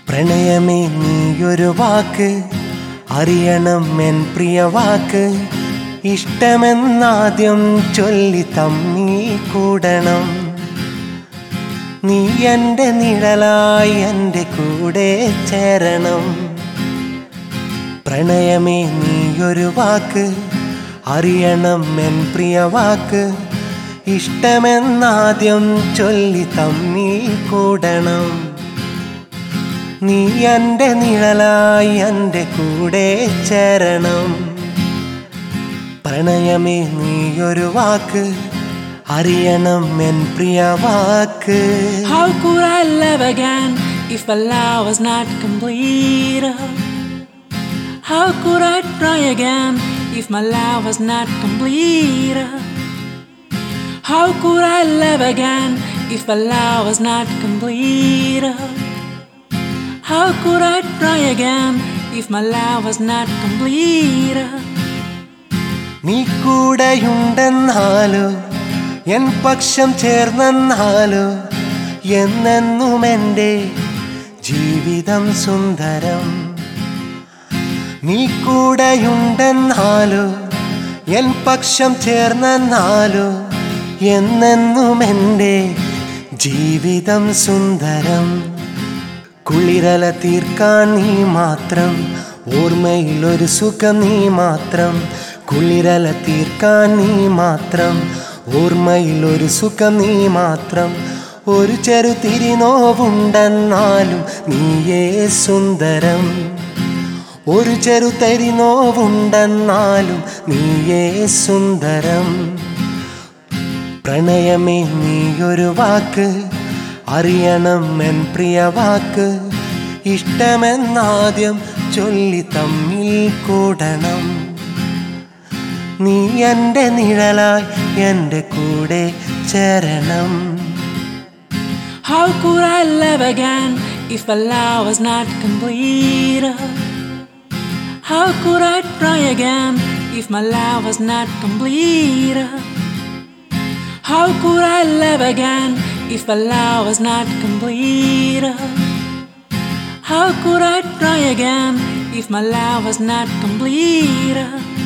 പ്രണയമേ നീയൊരു വാക്ക് അറിയണം എൻ പ്രിയ വാക്ക് ഇഷ്ടമെന്നാദ്യം ചൊല്ലി തമ്മി കൂടണം നീ എൻ്റെ നിഴലായി എൻ്റെ കൂടെ ചേരണം പ്രണയമേ നീയൊരു വാക്ക് അറിയണം എൻ പ്രിയ വാക്ക് ഇഷ്ടമെന്നാദ്യം ചൊല്ലി തമ്മി കൂടണം നീ എൻ്റെ നിഴലായി എൻ്റെ കൂടെ ചേരണം പ്രണയമേ നീയൊരു വാക്ക് അറിയണം എൻ പ്രിയ വാക്ക് How could I love again if my love was not complete? How could I try again if my love was not complete? How could I love again if my love was not complete? How could I try again if my love was not complete? നീ കൂടെയുണ്ടെന്നാലോ N പക്ഷം ചേർന്നെന്നാലോ എന്നെന്നും എൻ്റെ ജീവിതം സുന്ദരം നീ കൂടെയുണ്ടെന്നാലോ N പക്ഷം ചേർന്നെന്നാലോ എന്നെന്നും എൻ്റെ ജീവിതം സുന്ദരം കുളിരല തീർക്കാൻ നീ മാത്രം ഓർമ്മയിലൊരു സുഖം നീ മാത്രം കുളിരല തീർക്കാൻ നീ മാത്രം ഓർമ്മയിലൊരു സുഖം നീ മാത്രം ഒരു ചെറു തിരിനോവുണ്ടെന്നാലും നീയേ സുന്ദരം ഒരു ചെറു തരിനോവുണ്ടെന്നാലും നീയേ സുന്ദരം പ്രണയമേ നീയൊരു വാക്ക് അറിയണം എൻ പ്രിയ വാക്ക് ഇഷ്ടമെന്നാദ്യം ചൊല്ലി തമ്മിൽ കൂടണം നീ എൻ്റെ നിഴലായി എൻ്റെ കൂടെ ചേരണം How could I love again if my love was not complete? How could I try again if my love was not complete? How could I love again if my love was not complete? How could I try again if my love was not complete?